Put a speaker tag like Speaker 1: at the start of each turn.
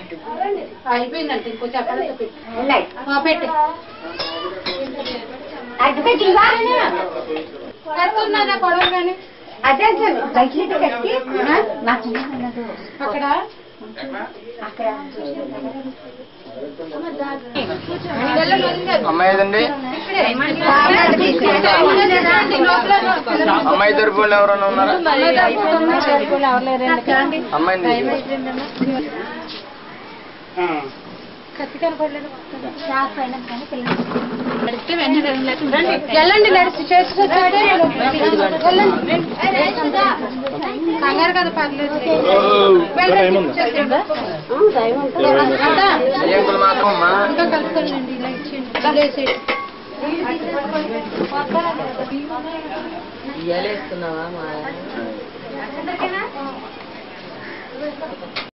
Speaker 1: అయిపోయిందంటే ఇంకో చెప్పాలి పెట్టు
Speaker 2: ఉన్నాయి
Speaker 1: ఆ, పెట్టు
Speaker 2: అటు పెట్టివా
Speaker 1: కడుతున్నారా గొడవ కానీ
Speaker 2: అదే అసలు బయట కట్టి మా చిన్నది
Speaker 1: అక్కడ
Speaker 2: అక్కడ
Speaker 3: అమ్మాయి ఏదండి అమ్మాయి తరపు వాళ్ళు ఎవరైనా ఉన్నారా అమ్మాయిని
Speaker 1: వెళ్ళండి నడిచి చేసి కంగారు కదా పర్లేదు
Speaker 3: ఈ అంకుల్ మాత్రం అమ్మా
Speaker 1: ఇంకా కలుపుకోండి ఇలా ఇచ్చేయండి ఇలా వేసేయండి.
Speaker 4: ఇయ్యాలేస్తున్నావా మా